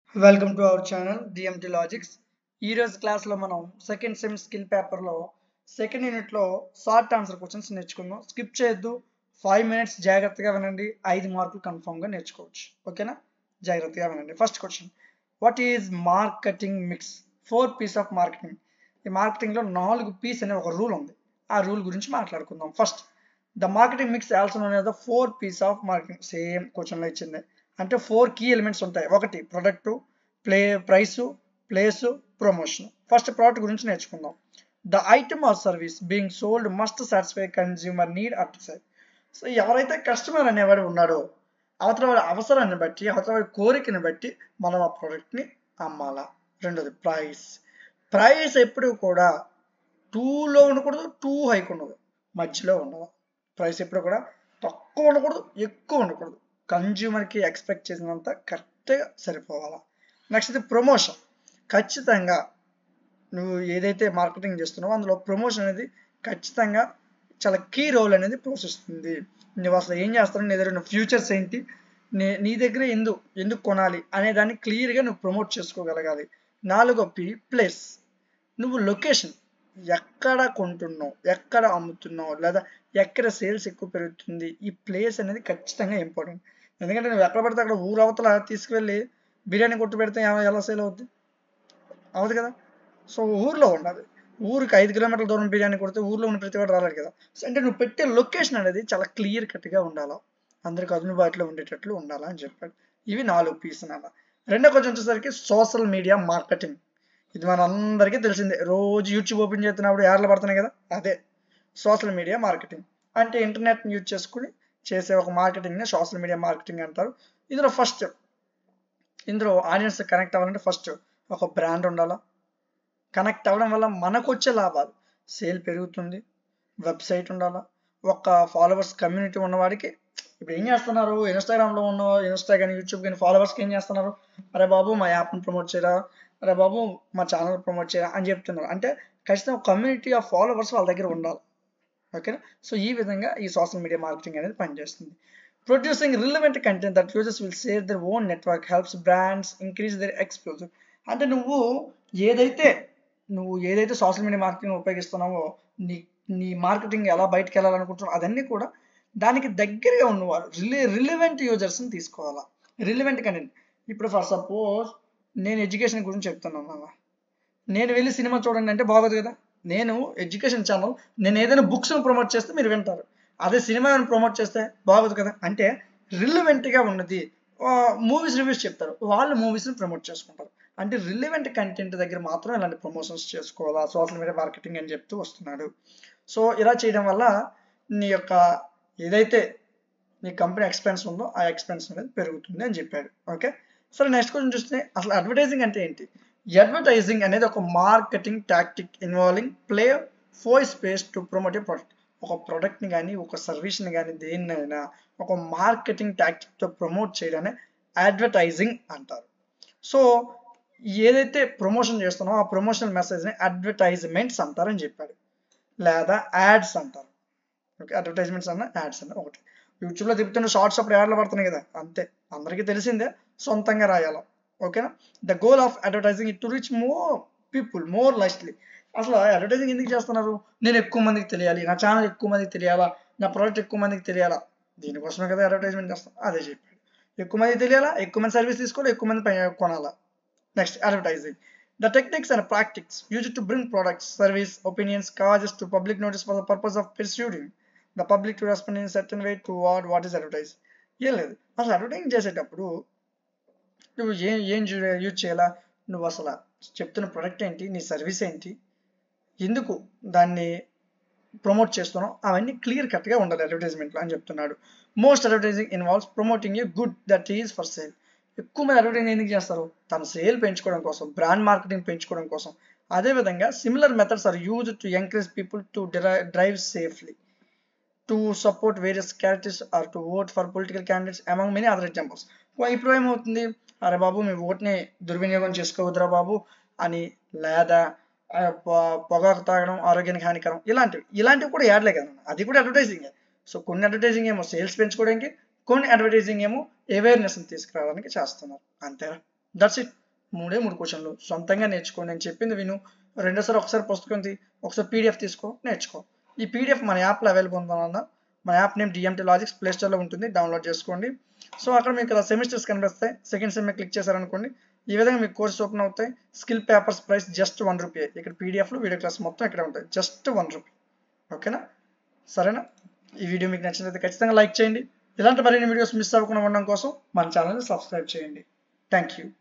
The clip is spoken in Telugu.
welcome to our channel DMT logics ఈ రోజు క్లాస్లో మనం సెకండ్ సెమ్ స్కిల్ పేపర్లో సెకండ్ యూనిట్లో షార్ట్ ఆన్సర్ క్వశ్చన్స్ నేర్చుకుందాం స్కిప్ చేయొద్దు ఫైవ్ మినిట్స్ జాగ్రత్తగా వినండి ఐదు మార్కులు కన్ఫామ్గా నేర్చుకోవచ్చు ఓకేనా జాగ్రత్తగా వినండి first question what is marketing mix four Ps of marketing ఈ మార్కెటింగ్లో నాలుగు పీస్ అనే ఒక రూల్ ఉంది ఆ రూల్ గురించి మాట్లాడుకుందాం first the marketing mix also known the four Ps of marketing same క్వశ్చన్లో ఇచ్చింది అంటే ఫోర్ కీ ఎలిమెంట్స్ ఉంటాయి ఒకటి product play price place promotion first product గురించి నేర్చుకుందాం the item or service being sold must satisfy consumer need at side so ఎవరైతే కస్టమర్ అనేవాడు ఉన్నాడో అవతల వాడి అవసరాన్ని బట్టి అవతల వాడి కోరికని బట్టి మనం ఆ ప్రోడక్ట్ని అమ్మాలా రెండోది ప్రైస్ ప్రైస్ ఎప్పుడు కూడా టూలో ఉండకూడదు టూ హైక్ ఉండదు మధ్యలో ఉండదు ప్రైస్ ఎప్పుడు కూడా తక్కువ ఉండకూడదు ఎక్కువ ఉండకూడదు కన్జ్యూమర్కి ఎక్స్పెక్ట్ చేసినంత కరెక్ట్గా సరిపోవాలా నెక్స్ట్ ఇది ప్రమోషన్ ఖచ్చితంగా నువ్వు ఏదైతే మార్కెటింగ్ చేస్తున్నావో అందులో ప్రమోషన్ అనేది ఖచ్చితంగా చాలా కీ రోల్ అనేది పోషిస్తుంది నువ్వు అసలు ఏం చేస్తావు నీ దగ్గర ఫ్యూచర్స్ ఏంటి నీ నీ దగ్గర ఎందుకు ఎందుకు కొనాలి అనే దాన్ని క్లియర్గా నువ్వు ప్రమోట్ చేసుకోగలగాలి నాలుగో పి ప్లేస్ నువ్వు లొకేషన్ ఎక్కడ కొంటున్నావు ఎక్కడ అమ్ముతున్నావు లేదా ఎక్కడ సేల్స్ ఎక్కువ పెరుగుతుంది ఈ ప్లేస్ అనేది ఖచ్చితంగా ఇంపార్టెంట్ ఎందుకంటే నువ్వు ఎక్కడ పడితే అక్కడ ఊరు అవతల తీసుకువెళ్ళి బిర్యానీ కొట్టు పెడితే ఎలా- ఎలా సేల్ అవుద్ది అవదు కదా సో ఊర్లో ఉండాలి ఊరికి ఐదు కిలోమీటర్ల దూరం బిర్యానీ కొడితే ఊర్లో ఉన్న ప్రతి వాడు రాలేదు కదా సో అంటే నువ్వు పెట్టే లొకేషన్ అనేది చాలా క్లియర్ కట్గా ఉండాలా అందరికి అందుబాటులో ఉండేటట్లు ఉండాలా అని చెప్పాడు ఇవి నాలుగు పీస్ నాన్న రెండో కొంచెం వచ్చేసరికి సోషల్ మీడియా మార్కెటింగ్ ఇది మన అందరికీ తెలిసిందే రోజు యూట్యూబ్ ఓపెన్ చేస్తున్నప్పుడు యాడ్లు పడుతున్నాయి కదా అదే సోషల్ మీడియా మార్కెటింగ్ అంటే ఇంటర్నెట్ యూజ్ చేసుకుని చేసే ఒక మార్కెటింగ్ని సోషల్ మీడియా మార్కెటింగ్ అంటారు ఇందులో ఫస్ట్ ఇందులో ఆడియన్స్ కనెక్ట్ అవ్వాలంటే ఫస్ట్ ఒక బ్రాండ్ ఉండాలా కనెక్ట్ అవ్వడం వల్ల మనకు వచ్చే లాభాలు సేల్ పెరుగుతుంది వెబ్సైట్ ఉండాలా ఒక ఫాలోవర్స్ కమ్యూనిటీ ఉన్నవాడికి ఇప్పుడు ఏం చేస్తున్నారు ఇన్స్టాగ్రామ్లో ఉన్న ఇన్స్టా కానీ యూట్యూబ్ కానీ ఫాలోవర్స్కి ఏం చేస్తున్నారు అరే బాబు మా యాప్ని ప్రమోట్ చేయరా అరే బాబు మా ఛానల్ ప్రమోట్ చేయరా అని చెప్తున్నారు అంటే ఖచ్చితంగా కమ్యూనిటీ ఆఫ్ ఫాలోవర్స్ వాళ్ళ దగ్గర ఉండాలి ఓకేనా సో ఈ విధంగా ఈ సోషల్ మీడియా మార్కెటింగ్ అనేది పనిచేస్తుంది producing relevant content that users will save their own network helps brands increase their explosive అంటే నువ్వు ఏదైతే నువ్వు ఏదైతే సోషల్ మీడియా మార్కెటింగ్ ఉపయోగిస్తున్నావో నీ నీ మార్కెటింగ్ ఎలా బయటకు వెళ్ళాలనుకుంటున్నావు అదన్నీ కూడా దానికి దగ్గరగా ఉన్నవారు రిలే రిలివెంట్ యూజర్స్ని తీసుకోవాలా రిలివెంట్ కంటెంట్ ఇప్పుడు ఫర్ సపోజ్ నేను ఎడ్యుకేషన్ గురించి చెప్తున్నాను నాన్న నేను వెళ్ళి సినిమా చూడండి అంటే బాగోదు కదా నేను ఎడ్యుకేషన్ ఛానల్ నేను ఏదైనా బుక్స్ను ప్రమోట్ చేస్తే మీరు వింటారు అదే సినిమా ప్రమోట్ చేస్తే బాగోదు కదా అంటే రిలివెంట్గా ఉన్నది మూవీస్ రివ్యూస్ చెప్తారు వాళ్ళు మూవీస్ని ప్రమోట్ చేసుకుంటారు అంటే రిలివెంట్ కంటెంట్ దగ్గర మాత్రం ఇలాంటి ప్రమోషన్స్ చేసుకోవాలా సోషల్ మీడియా మార్కెటింగ్ అని చెప్తూ వస్తున్నాడు సో ఇలా చేయడం వల్ల నీ యొక్క ఏదైతే నీ కంపెనీ ఎక్స్పెన్స్ ఉందో ఆ ఎక్స్పెన్స్ అనేది పెరుగుతుంది అని చెప్పాడు ఓకే సరే నెక్స్ట్ క్వశ్చన్ చూస్తే అసలు అడ్వర్టైజింగ్ అంటే ఏంటి అడ్వర్టైజింగ్ అనేది ఒక marketing tactic involving play for space to promote a product ఒక ప్రోడక్ట్ని కానీ ఒక సర్వీస్ని కానీ దేన్నైనా ఒక మార్కెటింగ్ టాక్టిక్తో ప్రమోట్ చేయడాన్ని అడ్వర్టైజింగ్ అంటారు సో ఏదైతే ప్రమోషన్ చేస్తున్నామో ఆ ప్రమోషనల్ మెసేజ్ని అడ్వర్టైజ్మెంట్స్ అంటారని చెప్పాడు లేదా యాడ్స్ అంటారు ఓకే అడ్వర్టైజ్మెంట్స్ అన్న యాడ్స్ అన్న ఒకటి యూట్యూబ్లో తిప్పుతున్న షార్ట్స్ అప్పుడు యాడ్లు పడుతున్నాయి కదా అంతే అందరికీ తెలిసిందే సొంతంగా రాయాలి ఓకేనా the goal of advertising to reach more people more lastly అసలు అడ్వర్టైజింగ్ ఎందుకు చేస్తున్నారు నేను ఎక్కువ మందికి తెలియాలి నా ఛానల్ ఎక్కువ మందికి తెలియాలా నా ప్రోడక్ట్ ఎక్కువ మందికి తెలియాలా దీనికోసమే కదా అడ్వర్టైజ్మెంట్ చేస్తాం అదే చెప్పాడు ఎక్కువ మందికి తెలియాలా ఎక్కువ మంది సర్వీస్ తీసుకోవాలి ఎక్కువ మంది పై- కొనాలా next advertising the techniques and practics use to bring products service opinions causes to public notice for the purpose of persuading the public to respond in certain way to what what is advertise ఏం లేదు అసలు అడ్వర్టైజింగ్ చేసేటప్పుడు నువ్వు ఏం ఏం యూజ్ చేయాలా నువ్వు అసలు చెప్తున్న ప్రొడక్ట్ ఏంటి నీ సర్వీస్ ఏంటి ఎందుకు దాన్ని ప్రమోట్ చేస్తున్నావు అవన్నీ క్లియర్ కట్గా ఉండాలి అడ్వర్టైజ్మెంట్లో అని చెప్తున్నాడు most advertising involves promoting a good that is for sale ఎక్కువ మంది అడ్వర్టైజింగ్ ఎందుకు చేస్తారు తన సేల్ పెంచుకోవడం కోసం బ్రాండ్ మార్కెటింగ్ పెంచుకోవడం కోసం అదేవిధంగా similar methods are use to encourage people to drive safely to support various characters or to vote for political candidates among many other examples ఇప్పుడు ఏమవుతుంది అరే బాబు మీ ఓట్ని దుర్వినియోగం చేసుకోవద్దురా బాబు అని లేదా ఆ, పొ- పొగాకు తాగడం ఆరోగ్యానికి హానికరం ఇలాంటివి ఇలాంటివి కూడా యాడ్లే కదా అది కూడా అడ్వర్టైజింగ్ సో కొన్ని అడ్వర్టైజింగ్ ఏమో సేల్స్ పెంచుకోవడానికి కొన్ని అడ్వర్టైజింగ్ ఏమో అవేర్నెస్ తీసుకురావడానికి చేస్తున్నారు అంతేనా దట్స్ ఇట్ మూడే మూడు క్వశ్చన్లు సొంతంగా నేర్చుకో నేను చెప్పింది విను రెండోసారి ఒకసారి పుస్తకం తీ ఒకసారి పీడిఎఫ్ తీసుకో నేర్చుకో ఈ పీడిఎఫ్ మన యాప్లో అవైలబుల్ ఉందన్న మన app name DMT logics play స్టోర్లో ఉంటుంది డౌన్లోడ్ చేసుకోండి సో అక్కడ మీకు ఇలా సెమిస్టర్స్ కనిపిస్తాయి సెకండ్ సెమ్ క్లిక్ చేశారనుకోండి ఈ విధంగా మీకు కోర్స్ ఓపెన్ అవుతాయి skill papers price just one rupee ఇక్కడ పీడిఎఫ్లు వీడియో క్లాస్ మొత్తం ఇక్కడ ఉంటాయి జస్ట్ వన్ రూపీ ఓకేనా సరేనా ఈ వీడియో మీకు నచ్చినట్లయితే ఖచ్చితంగా లైక్ చేయండి ఇలాంటి మరిన్ని వీడియోస్ మిస్ అవ్వకుండా ఉండడం కోసం మన ఛానల్ని సబ్స్క్రైబ్ చేయండి థ్యాంక్ యూ